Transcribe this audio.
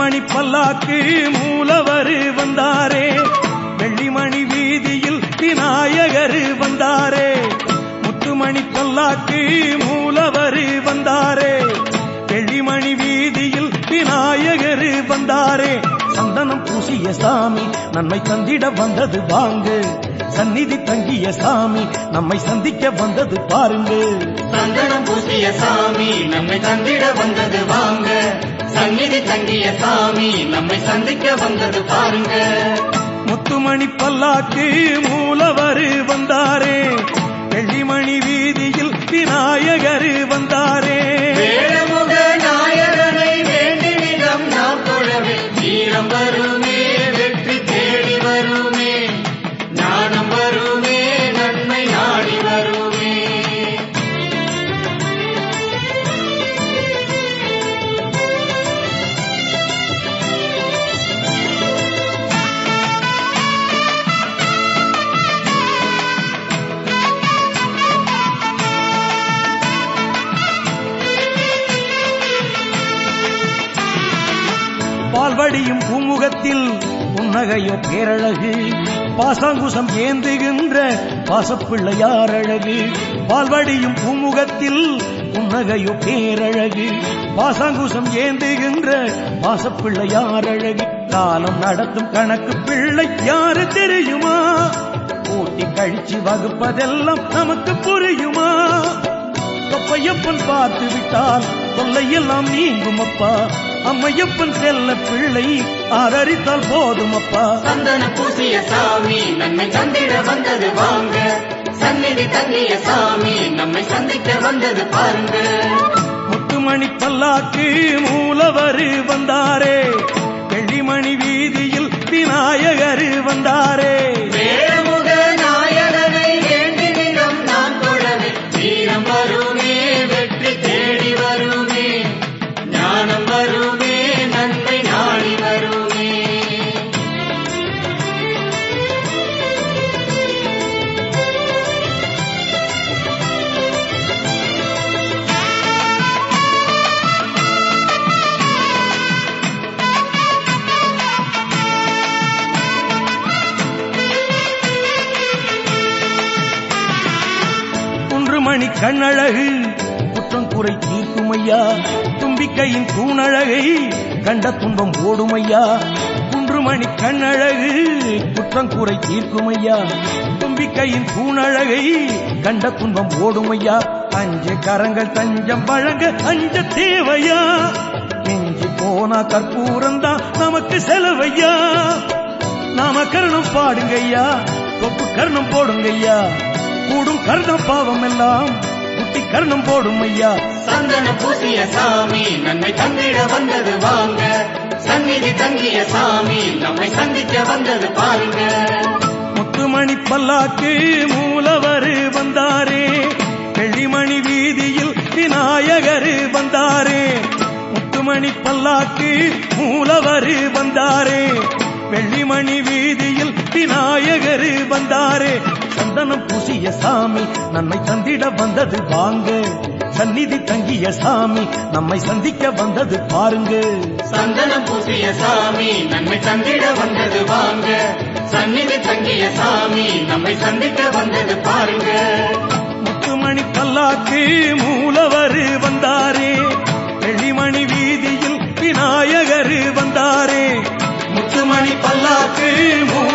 முத்துமணி பல்லாக்கு மூலவர் வந்தாரே வெள்ளிமணி வீதியில் விநாயகர் வந்தாரே முத்துமணி பல்லாக்கு மூலவர் வந்தாரே வெள்ளிமணி வீதியில் விநாயகர் வந்தாரே சந்தனம் பூசிய சாமி நன்மை தந்திட வந்தது வாங்கு சந்நிதி தங்கிய சாமி நம்மை சந்திக்க வந்தது பாருங்க சந்தனம் பூசிய சாமி நம்மை சந்திட வந்தது வாங்க சந்நிதி தங்கிய சாமி நம்மை சந்திக்க வந்தது பாருங்க முத்துமணி பல்லாக்கு மூலவர் வந்தாரே வெள்ளிமணி வீதியில் விநாயகர் வந்தாரே வேடமுக நாயகனை வேண்டினிடம் நாம் தொழவே வீரம் வருமே வெற்றி தேடி வருமே ஞானம் வருமே நன்மை நாடி வருமே பால்வடியும் பூமுகத்தில் புன்னகையோ பேரழகு பாசாங்குசம் ஏந்துகின்ற பாசப்பிள்ளையார் அழகு பால்வடியும் பூமுகத்தில் புன்னகையோ பேரழகு பாசாங்குசம் ஏந்துகின்ற பாசப்பிள்ளையார் அழகு காலம் நடத்தும் கணக்கு பிள்ளை யாரு தெரியுமா கூட்டி கழிச்சு வகுப்பதெல்லாம் நமக்கு புரியுமா தொப்பையப்பன் பார்த்து விட்டால் தொல்லையெல்லாம் நீங்கும் அப்பா அம்மையப்பன் செல்ல பிள்ளை ஆதரித்தால் போதும் அப்பா சந்தன பூசிய சாமி நன்மை சந்திட வந்தது வாங்க சந்நிதி தங்கிய சாமி நம்மை சந்திக்க வந்தது பாருங்க முத்துமணி பல்லாக்கு மூலவர் வந்தாரே வெள்ளிமணி வீதியில் விநாயகர் வந்தாரே வேடமுக நாயகனை வேண்டினிடம் நாம் தொழவே வீரம் வருமே வெற்றி தேடி வருமே ஞானம் வருமே நன்மை நாடி வருமே குன்று மணி கண்ணழகு குற்றம் குறை தீர்க்குமையா தும்பிக்கையின் தூணழகை கண்ட துன்பம் ஓடுமையா குன்று மணி கண்ணழகு குற்றம் குறை தீர்க்குமையா தும்பிக்கையின் தூணழகை கண்ட துன்பம் ஓடுமையா அஞ்சு கரங்கள் தஞ்சம் வழங்க அஞ்ச தேவையா நெஞ்சு போனா கற்பூரம் தான் நமக்கு செலவையா நாம கர்ணம் பாடுங்கய்யா கொப்பு கர்ணம் போடுங்கய்யா கூடும் கர்ணம் பாவம் எல்லாம் குட்டி கர்ணம் போடும் ஐயா சந்தன பூசிய சாமி நன்மை தந்திட வந்தது வாங்க சந்நிதி தங்கிய சாமி நம்மை சந்திக்க வந்தது பாருங்க முத்துமணி பல்லாக்கு மூலவர் வந்தாரே வெள்ளிமணி வீதியில் விநாயகர் வந்தாரே முத்துமணி பல்லாக்கு மூலவர் வந்தாரே வெள்ளிமணி வீதியில் விநாயகர் வந்தாரே சந்தனம் பூசிய சாமி நன்மை தந்திட வந்தது வாங்க சந்நிதி தங்கிய சாமி நம்மை சந்திக்க வந்தது பாருங்க சந்தனம் பூசிய சாமி நன்மை தந்திட வந்தது வாங்க சந்நிதி தங்கிய சாமி நம்மை சந்திக்க வந்தது பாருங்க முத்துமணி பல்லாக்கு மூலவர் வந்தாரே வெள்ளிமணி வீதியில் விநாயகர் வந்தாரே முத்துமணி பல்லாக்கு மூலவர்